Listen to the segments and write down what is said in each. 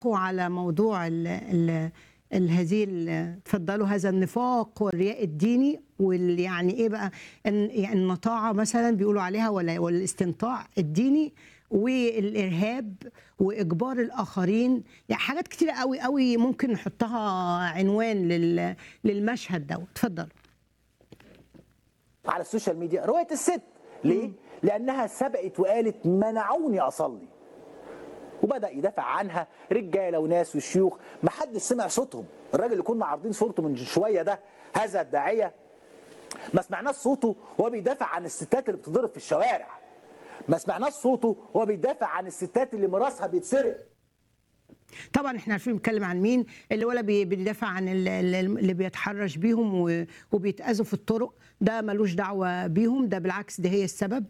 على موضوع ال ال ال هذه ال- اتفضلوا هذا النفاق والرياء الديني وال يعني ايه بقى الن- يعني النطاعه مثلا بيقولوا عليها ولا والاستنطاع الديني والارهاب واجبار الاخرين يعني حاجات كتيره قوي قوي ممكن نحطها عنوان لل للمشهد ده اتفضل على السوشيال ميديا روايه الست ليه؟ لانها سبقت وقالت منعوني اصلي وبدا يدافع عنها رجاله وناس وشيوخ ما حدش سمع صوتهم الراجل اللي كنا عارضين صورته من شويه ده هذا الداعيه ما سمعناش صوته وهو بيدافع عن الستات اللي بتضرب في الشوارع ما سمعناش صوته وهو بيدافع عن الستات اللي ميراثها بيتسرق طبعا احنا عارفين بنتكلم عن مين اللي ولا بي- بيدافع عن ال- ال- اللي بيتحرش بيهم و- وبيتاذوا في الطرق ده ملوش دعوه بيهم ده بالعكس ده هي السبب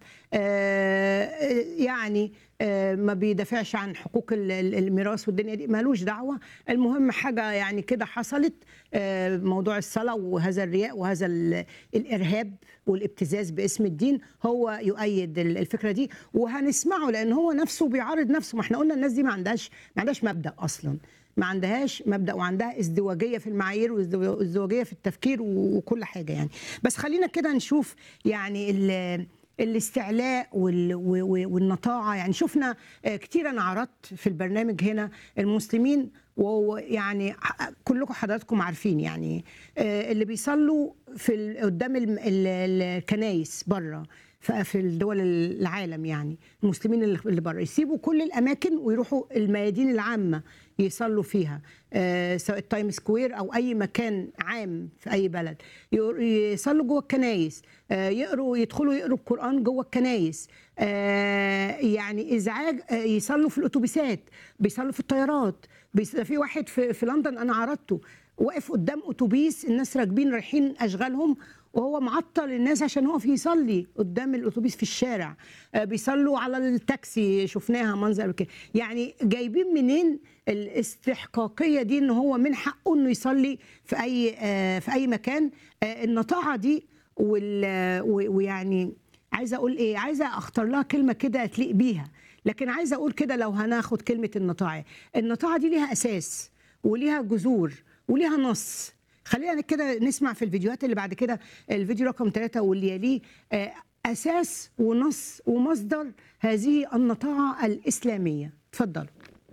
آه، يعني آه، ما بيدافعش عن حقوق ال- ال- الميراث والدنيا دي ملوش دعوه المهم حاجه يعني كده حصلت آه، موضوع الصلاه وهذا الرياء وهذا ال- الارهاب والابتزاز باسم الدين هو يؤيد ال- الفكره دي وهنسمعه لان هو نفسه بيعارض نفسه ما احنا قلنا الناس دي ما عندهاش ما عندهاش مبدا اصلا ما عندهاش مبدا وعندها ازدواجيه في المعايير وازدواجيه في التفكير و- وكل حاجه يعني بس خلينا كده نشوف يعني ال- الاستعلاء وال- و- و- والنطاعه يعني شفنا آه، كتير انا عرضت في البرنامج هنا المسلمين ويعني ح- كلكم حضراتكم عارفين يعني آه، اللي بيصلوا في ال- قدام الم- ال- الكنايس بره ف- في الدول العالم يعني المسلمين اللي اللي بره يسيبوا كل الاماكن ويروحوا الميادين العامه يصلوا فيها آه، سواء التايم سكوير او اي مكان عام في اي بلد يقر- يصلوا جوه الكنايس آه، يقروا يدخلوا يقروا القران جوه الكنايس آه، يعني ازعاج آه، يصلوا في الاتوبيسات بيصلوا في الطيارات بيص- في واحد في, في لندن انا عرضته واقف قدام اتوبيس الناس راكبين رايحين اشغالهم وهو معطل الناس عشان يقف يصلي قدام الاتوبيس في الشارع آه، بيصلوا على التاكسي شفناها منظر كده يعني جايبين منين الاستحقاقيه دي ان هو من حقه انه يصلي في اي آه، في اي مكان آه، النطاعه دي وال- و- ويعني عايزه اقول ايه عايزه اختار لها كلمه كده تليق بيها لكن عايزه اقول كده لو هناخد كلمه النطاعه النطاعه دي ليها اساس وليها جذور وليها نص خلينا كده نسمع في الفيديوهات اللي بعد كده الفيديو رقم ثلاثة واللي يليه آه، أساس ونص ومصدر هذه النطاعة الإسلامية تفضل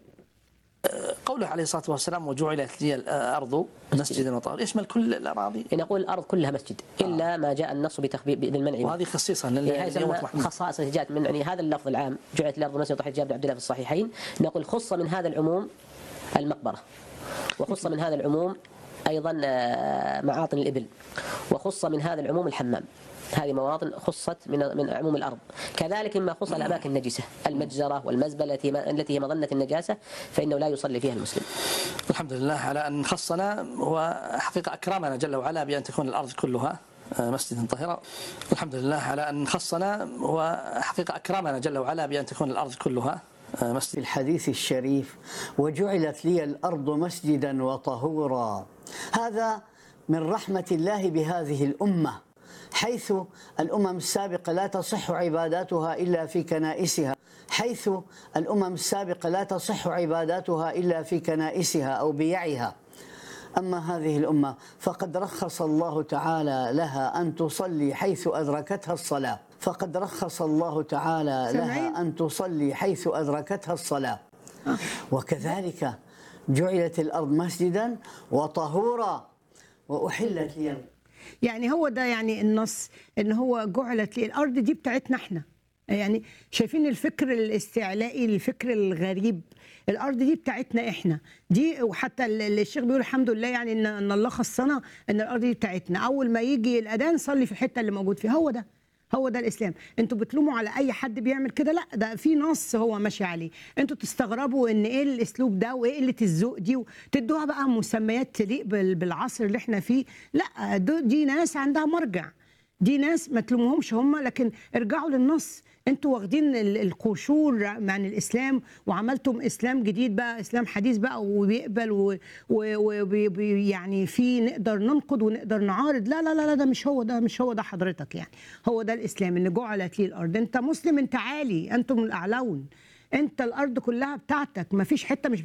قوله عليه الصلاة والسلام وجعلت لي الأرض مسجدا وطهرا يشمل كل الأراضي نقول الارض كلها مسجد الا ما جاء النص بتخفيف بالمنع منه. وهذه خصيصا إيه، هذه لليوم يسمى محمود خصائص التي جاءت من يعني هذا اللفظ العام جعلت الارض مسجد وطهرا جابر عبد الله في الصحيحين نقول خص من هذا العموم المقبره وخص من هذا العموم ايضا آه، معاطن الابل وخص من هذا العموم الحمام هذه مواطن خصت من من عموم الارض، كذلك مما خص الاماكن النجسه، المجزره والمزبله التي التي هي مظنه النجاسه فانه لا يصلي فيها المسلم. الحمد لله على أن خصنا وحقيقة أكرمنا جل وعلا بأن تكون الأرض كلها آه، مسجدا طاهرا الحمد لله على أن خصنا وحقيقة أكرمنا جل وعلا بأن تكون الأرض كلها آه، مسجدا في الحديث الشريف وجعلت لي الارض مسجدا وطهورا هذا من رحمه الله بهذه الامه حيث الامم السابقه لا تصح عباداتها الا في كنائسها حيث الامم السابقه لا تصح عباداتها الا في كنائسها او بيعها أما هذه الأمة فقد رخص الله تعالى لها أن تصلي حيث أدركتها الصلاة فقد رخص الله تعالى سامعين؟ لها أن تصلي حيث أدركتها الصلاة وكذلك جعلت الأرض مسجدا وطهورا وأحلت لي يعني هو ده يعني النص ان هو جعلت لي الارض دي بتاعتنا احنا يعني شايفين الفكر الاستعلائي الفكر الغريب الارض دي بتاعتنا احنا دي وحتى ال- ال- الشيخ بيقول الحمد لله يعني ان ان الله خصنا ان الارض دي بتاعتنا اول ما يجي الاذان صلي في الحته اللي موجود فيها هو ده هو ده الاسلام انتوا بتلوموا على اي حد بيعمل كده لا ده في نص هو ماشي عليه انتوا تستغربوا ان ايه الاسلوب ده وايه قله الذوق دي وتدوها بقى مسميات تليق بال- بالعصر اللي احنا فيه لا دو- دي ناس عندها مرجع دي ناس ما تلوموهمش هم لكن ارجعوا للنص انتوا واخدين ال- القشور عن الاسلام وعملتم اسلام جديد بقى اسلام حديث بقى وبيقبل و- و- وبي- بي- يعني في نقدر ننقد ونقدر نعارض لا لا لا لا ده مش هو ده مش هو ده حضرتك يعني هو ده الاسلام ان جعلت لي الارض انت مسلم انت عالي انتم الاعلون انت الارض كلها بتاعتك ما فيش حته مش